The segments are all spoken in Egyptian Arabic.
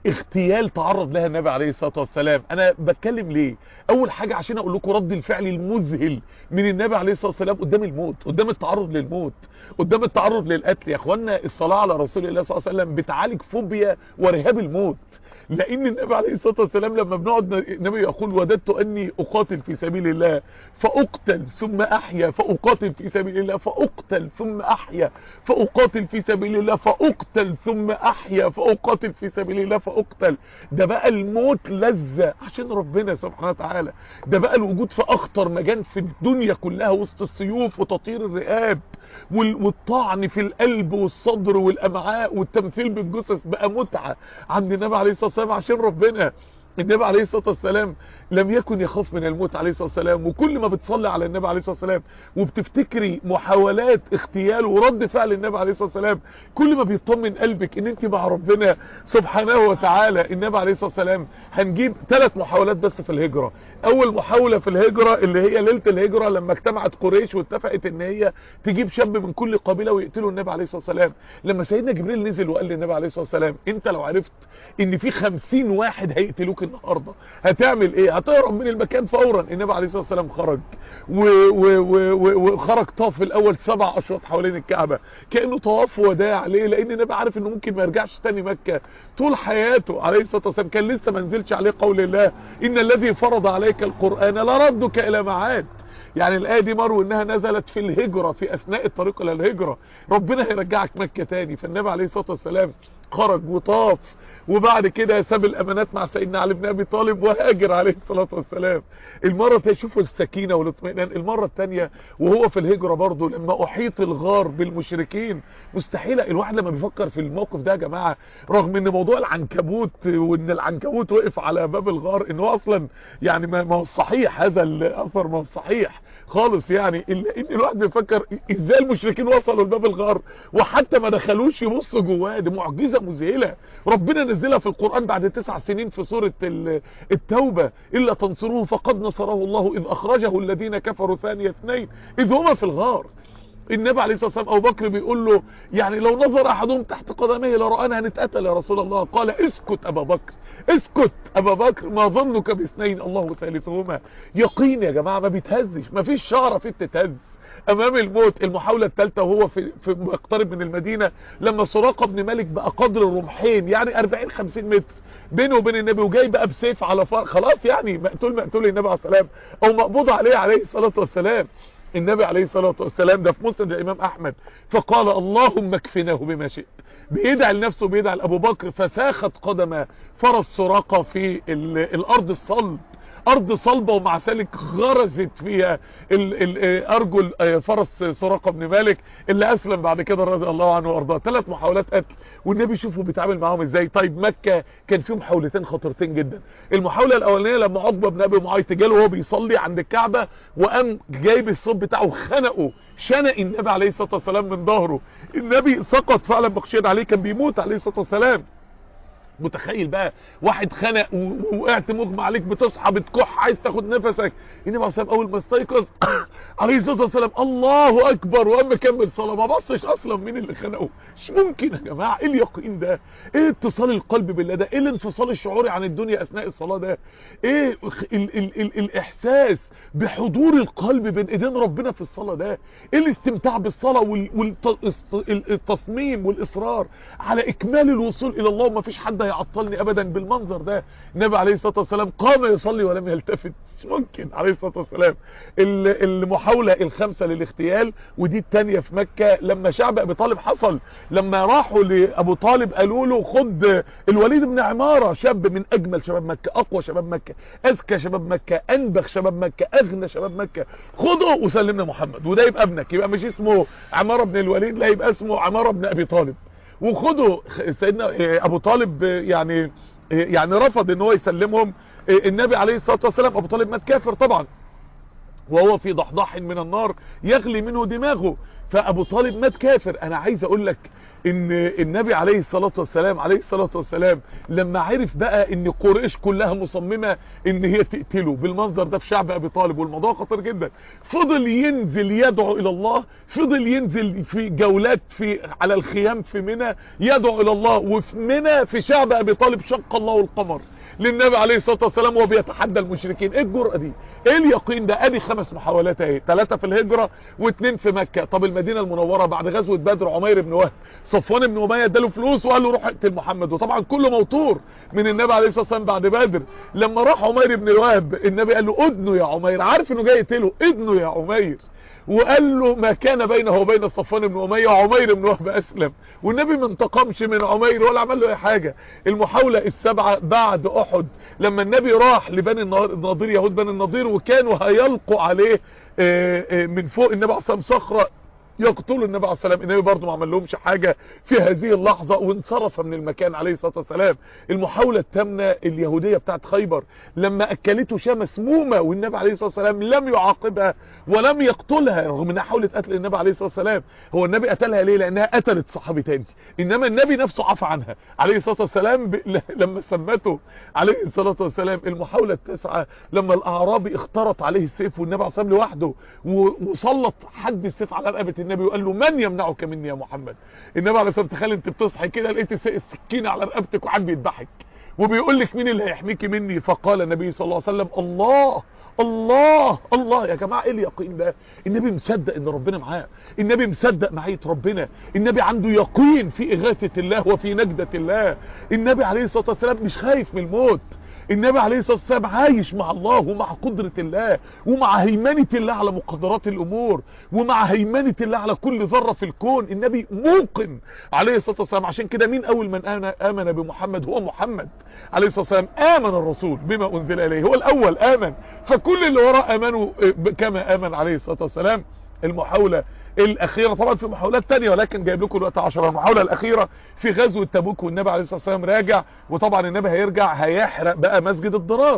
اغتيال تعرض لها النبي عليه الصلاة والسلام انا بتكلم ليه اول حاجة عشان اقول لكم رد الفعل المذهل من النبي عليه الصلاة والسلام قدام الموت قدام التعرض للموت قدام التعرض للقتل يا اخوانا الصلاة على رسول الله صلى الله عليه وسلم بتعالج فوبيا ورهاب الموت لان النبي عليه الصلاة والسلام لما بنقعد النبي يقول وددت اني اقاتل في سبيل الله فاقتل ثم احيا فاقاتل في سبيل الله فاقتل ثم احيا فاقاتل في سبيل الله فاقتل ثم احيا فاقاتل في سبيل الله فاقتل ده بقى الموت لذة عشان ربنا سبحانه وتعالى ده بقى الوجود في اخطر مكان في الدنيا كلها وسط السيوف وتطير الرقاب والطعن في القلب والصدر والامعاء والتمثيل بالجثث بقى متعة عند النبي عليه الصلاة والسلام عشان ربنا النبي عليه الصلاة والسلام لم يكن يخاف من الموت عليه الصلاة والسلام وكل ما بتصلي على النبي عليه الصلاة والسلام وبتفتكري محاولات اغتيال ورد فعل النبي عليه الصلاة والسلام كل ما بيطمن قلبك ان انت مع ربنا سبحانه وتعالى النبي عليه الصلاة والسلام هنجيب ثلاث محاولات بس في الهجرة اول محاولة في الهجرة اللي هي ليلة الهجرة لما اجتمعت قريش واتفقت ان هي تجيب شاب من كل قبيلة ويقتلوا النبي عليه الصلاة والسلام لما سيدنا جبريل نزل وقال للنبي عليه الصلاة والسلام انت لو عرفت ان في خمسين واحد هيقتلوك النهاردة هتعمل ايه هتهرب من المكان فورا النبي عليه الصلاة والسلام خرج وخرج طاف الاول سبع اشواط حوالين الكعبة كأنه طواف وداع ليه لان النبي عارف انه ممكن ما يرجعش تاني مكة طول حياته عليه الصلاة والسلام كان لسه ما نزلش عليه قول الله ان الذي فرض عليك القرآن لردك الى معاد يعني الآية دي مروا انها نزلت في الهجرة في اثناء الطريق الى الهجرة ربنا هيرجعك مكة تاني فالنبي عليه الصلاة والسلام خرج وطاف وبعد كده ساب الامانات مع سيدنا علي بن ابي طالب وهاجر عليه الصلاه والسلام المره تشوفوا السكينه والاطمئنان المره الثانيه وهو في الهجره برضه لما احيط الغار بالمشركين مستحيل الواحد لما بيفكر في الموقف ده يا جماعه رغم ان موضوع العنكبوت وان العنكبوت وقف على باب الغار ان هو اصلا يعني ما هو صحيح هذا الاثر ما هو صحيح خالص يعني ان الواحد بيفكر ازاي المشركين وصلوا لباب الغار وحتى ما دخلوش يبصوا جواه دي معجزه مذهله ربنا نزلها في القرآن بعد تسع سنين في سورة التوبة إلا تنصروه فقد نصره الله إذ أخرجه الذين كفروا ثاني اثنين إذ هما في الغار النبي عليه الصلاة والسلام أبو بكر بيقول له يعني لو نظر أحدهم تحت قدميه لرآنا هنتقتل يا رسول الله قال اسكت أبا بكر اسكت أبا بكر ما ظنك باثنين الله ثالثهما يقين يا جماعة ما بيتهزش ما فيش شعرة فيه تتهز امام الموت المحاولة الثالثة وهو في, في مقترب من المدينة لما سراقة بن مالك بقى قدر الرمحين يعني 40 50 متر بينه وبين النبي وجاي بقى بسيف على فار خلاص يعني مقتول مقتول النبي عليه السلام او مقبوض عليه عليه الصلاة والسلام النبي عليه الصلاة والسلام ده في مسند الامام احمد فقال اللهم اكفناه بما شئت بيدعي لنفسه بيدعي لابو بكر فساخت قدم فرس سراقة في الارض الصلب ارض صلبة ومع ذلك غرزت فيها ال ال ارجل فرس سراقة بن مالك اللي اسلم بعد كده رضي الله عنه وارضاه ثلاث محاولات قتل والنبي شوفوا بيتعامل معاهم ازاي طيب مكة كان فيه محاولتين خطرتين جدا المحاولة الاولانية لما عقبة بن ابي معيط جاله وهو بيصلي عند الكعبة وقام جايب الصوت بتاعه خنقه شنق النبي عليه الصلاة والسلام من ظهره النبي سقط فعلا مخشيا عليه كان بيموت عليه الصلاة والسلام متخيل بقى واحد خنق ووقعت مغمى عليك بتصحى بتكح عايز تاخد نفسك النبي عليه الصلاه اول ما استيقظ عليه الصلاه والسلام الله اكبر وقام مكمل صلاه ما بصش اصلا مين اللي خنقه مش ممكن يا جماعه ايه اليقين ده ايه اتصال القلب بالله ده ايه الانفصال الشعوري عن الدنيا اثناء الصلاه ده ايه ال ال ال الاحساس بحضور القلب بين ايدين ربنا في الصلاه ده ايه الاستمتاع بالصلاه والتصميم والاصرار على اكمال الوصول الى الله وما فيش حد هيعطلني ابدا بالمنظر ده النبي عليه الصلاه والسلام قام يصلي ولم يلتفت مش ممكن عليه الصلاه والسلام المحاوله الخامسه للاغتيال ودي الثانيه في مكه لما شعب ابي طالب حصل لما راحوا لابو طالب قالوا له خد الوليد بن عماره شاب من اجمل شباب مكه اقوى شباب مكه اذكى شباب مكه انبخ شباب مكه اغنى شباب مكه خده وسلمنا محمد وده يبقى ابنك يبقى مش اسمه عماره بن الوليد لا يبقى اسمه عماره بن ابي طالب وخدوا سيدنا ابو طالب يعني يعني رفض ان هو يسلمهم النبي عليه الصلاة والسلام ابو طالب مات كافر طبعا وهو في ضحضاح من النار يغلي منه دماغه فابو طالب مات كافر انا عايز اقول لك ان النبي عليه الصلاة والسلام عليه الصلاة والسلام لما عرف بقى ان قريش كلها مصممة ان هي تقتله بالمنظر ده في شعب ابي طالب والموضوع خطير جدا فضل ينزل يدعو الى الله فضل ينزل في جولات في على الخيام في منى يدعو الى الله وفي منى في شعب ابي طالب شق الله القمر للنبي عليه الصلاة والسلام وهو بيتحدى المشركين ايه الجرأة دي ايه اليقين ده ادي خمس محاولات اهي ثلاثة في الهجرة واثنين في مكة طب المدينة المنورة بعد غزوة بدر عمير بن وهب صفوان بن اميه اداله فلوس وقال له روح اقتل محمد وطبعا كله موتور من النبي عليه الصلاة والسلام بعد بدر لما راح عمير بن وهب النبي قال له ادنه يا عمير عارف انه جاي يقتله ادنه يا عمير وقال له ما كان بينه وبين صفوان بن اميه وعمير بن وهب اسلم والنبي ما انتقمش من عمير ولا عمل له اي حاجه المحاوله السبعه بعد احد لما النبي راح لبني النضير يهود بني النضير وكانوا هيلقوا عليه من فوق النبي عليه الصلاه والسلام صخره يقتلوا النبي عليه الصلاه والسلام النبي برضه ما عمل لهمش حاجه في هذه اللحظه وانصرف من المكان عليه الصلاه والسلام المحاوله الثامنه اليهوديه بتاعت خيبر لما اكلته شاه مسمومه والنبي عليه الصلاه والسلام لم يعاقبها ولم يقتلها رغم انها حاولت قتل النبي عليه الصلاه والسلام هو النبي قتلها ليه لانها قتلت صحابي تاني انما النبي نفسه عفى عنها عليه الصلاه والسلام ب... لما سمته عليه الصلاه والسلام المحاوله التاسعه لما الاعرابي اخترط عليه السيف والنبي عليه الصلاه والسلام لوحده وسلط حد السيف على رقبه النبي وقال له من يمنعك مني يا محمد النبي عليه الصلاه والسلام تخيل انت بتصحي كده لقيت السكينه على رقبتك وحد بيذبحك وبيقول لك مين اللي هيحميكي مني فقال النبي صلى الله عليه وسلم الله الله الله يا جماعه ايه اليقين ده النبي مصدق ان ربنا معاه النبي مصدق معيه ربنا النبي عنده يقين في اغاثه الله وفي نجده الله النبي عليه الصلاه والسلام مش خايف من الموت النبي عليه الصلاة والسلام عايش مع الله ومع قدرة الله ومع هيمنة الله على مقدرات الأمور ومع هيمنة الله على كل ذرة في الكون النبي موقن عليه الصلاة والسلام عشان كده مين أول من آمن بمحمد هو محمد عليه الصلاة والسلام آمن الرسول بما أنزل إليه هو الأول آمن فكل اللي وراه آمنوا كما آمن عليه الصلاة والسلام المحاولة الاخيرة طبعا في محاولات تانية ولكن جايب لكم الوقت 10 المحاولة الاخيرة في غزوة تبوك والنبي عليه الصلاة والسلام راجع وطبعا النبي هيرجع هيحرق بقى مسجد الضرار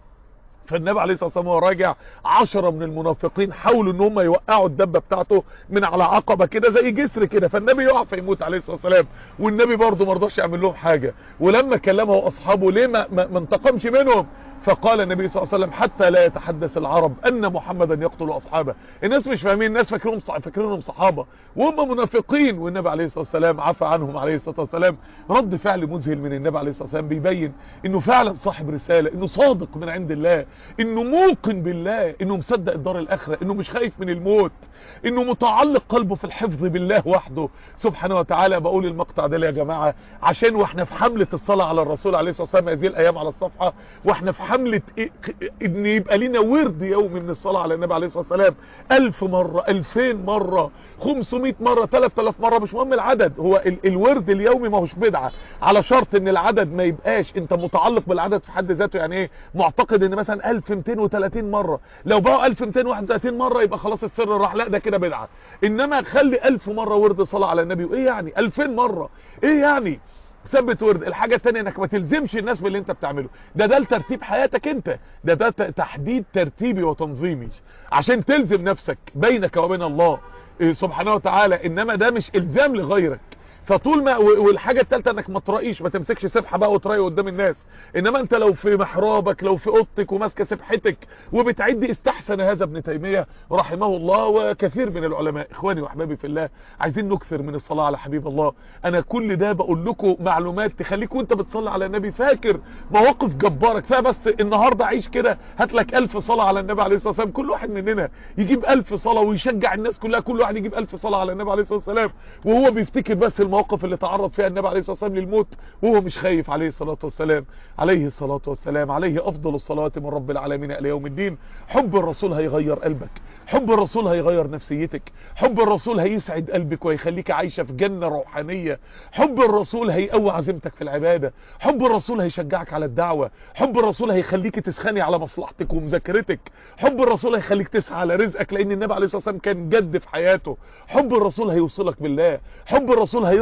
فالنبي عليه الصلاه والسلام وهو راجع 10 من المنافقين حاولوا ان هم يوقعوا الدبه بتاعته من على عقبه كده زي جسر كده فالنبي يقع فيموت عليه الصلاه والسلام والنبي برضه ما رضاش يعمل لهم حاجه ولما كلمه اصحابه ليه ما, ما انتقمش منهم فقال النبي صلى الله عليه وسلم حتى لا يتحدث العرب ان محمدا يقتل اصحابه الناس مش فاهمين الناس فاكرينهم فاكرينهم صحابه وهم منافقين والنبي عليه الصلاه والسلام عفى عنهم عليه الصلاه والسلام رد فعل مذهل من النبي عليه الصلاه والسلام بيبين انه فعلا صاحب رساله انه صادق من عند الله انه موقن بالله انه مصدق الدار الاخره انه مش خايف من الموت انه متعلق قلبه في الحفظ بالله وحده سبحانه وتعالى بقول المقطع ده يا جماعه عشان واحنا في حمله الصلاه على الرسول عليه الصلاه والسلام هذه الايام على الصفحه واحنا في حمله إيه ان يبقى لنا ورد يومي من الصلاه على النبي عليه الصلاه والسلام 1000 مره 2000 مره 500 مره 3000 مره مش مهم العدد هو ال الورد اليومي ما هوش بدعه على شرط ان العدد ما يبقاش انت متعلق بالعدد في حد ذاته يعني ايه معتقد ان مثلا 1230 مره لو بقوا 1231 مره يبقى خلاص السر راح لا ده كده بدعه انما خلي 1000 مره ورد صلاه على النبي وايه يعني 2000 مره ايه يعني ثبت ورد الحاجة التانية انك ما تلزمش الناس باللي انت بتعمله ده ده لترتيب حياتك انت ده ده تحديد ترتيبي وتنظيمي عشان تلزم نفسك بينك وبين الله سبحانه وتعالى انما ده مش الزام لغيرك فطول ما والحاجه الثالثه انك ما تراقيش ما تمسكش سبحه بقى وتراقي قدام الناس انما انت لو في محرابك لو في اوضتك وماسكه سبحتك وبتعدي استحسن هذا ابن تيميه رحمه الله وكثير من العلماء اخواني واحبابي في الله عايزين نكثر من الصلاه على حبيب الله انا كل ده بقول لكم معلومات تخليك وانت بتصلي على النبي فاكر مواقف جباره كفايه بس النهارده عيش كده هات لك 1000 صلاه على النبي عليه الصلاه والسلام كل واحد مننا يجيب 1000 صلاه ويشجع الناس كلها كل واحد يجيب 1000 صلاه على النبي عليه الصلاه والسلام وهو بيفتكر بس المواقف اللي تعرض فيها النبي عليه الصلاه والسلام للموت وهو مش خايف عليه الصلاه والسلام عليه الصلاه والسلام عليه افضل الصلوات من رب العالمين الى يوم الدين حب الرسول هيغير قلبك حب الرسول هيغير نفسيتك حب الرسول هيسعد قلبك ويخليك عايشه في جنه روحانيه حب الرسول هيقوي عزيمتك في العباده حب الرسول هيشجعك على الدعوه حب الرسول هيخليك تسخني على مصلحتك ومذاكرتك حب الرسول هيخليك تسعى على رزقك لان النبي عليه الصلاه والسلام كان جد في حياته حب الرسول هيوصلك بالله حب الرسول هيرفع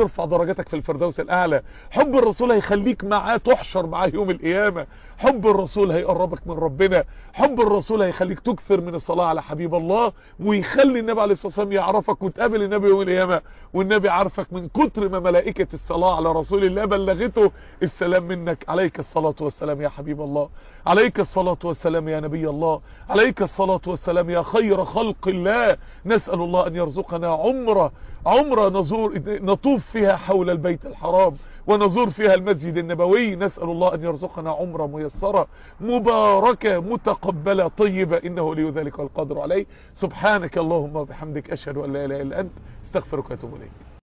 يرفع درجاتك في الفردوس الاعلى حب الرسول هيخليك معاه تحشر معاه يوم القيامه حب الرسول هيقربك من ربنا حب الرسول هيخليك تكثر من الصلاه على حبيب الله ويخلي النبي عليه الصلاه والسلام يعرفك وتقابل النبي يوم القيامه والنبي عارفك من كتر ما ملائكه الصلاه على رسول الله بلغته السلام منك عليك الصلاه والسلام يا حبيب الله عليك الصلاه والسلام يا نبي الله عليك الصلاه والسلام يا خير خلق الله نسال الله ان يرزقنا عمره عمره نزور نطوف فيها حول البيت الحرام ونزور فيها المسجد النبوي نسأل الله أن يرزقنا عمرة ميسرة مباركة متقبلة طيبة إنه لي ذلك والقادر عليه سبحانك اللهم وبحمدك أشهد أن لا إله إلا أنت استغفرك وأتوب إليك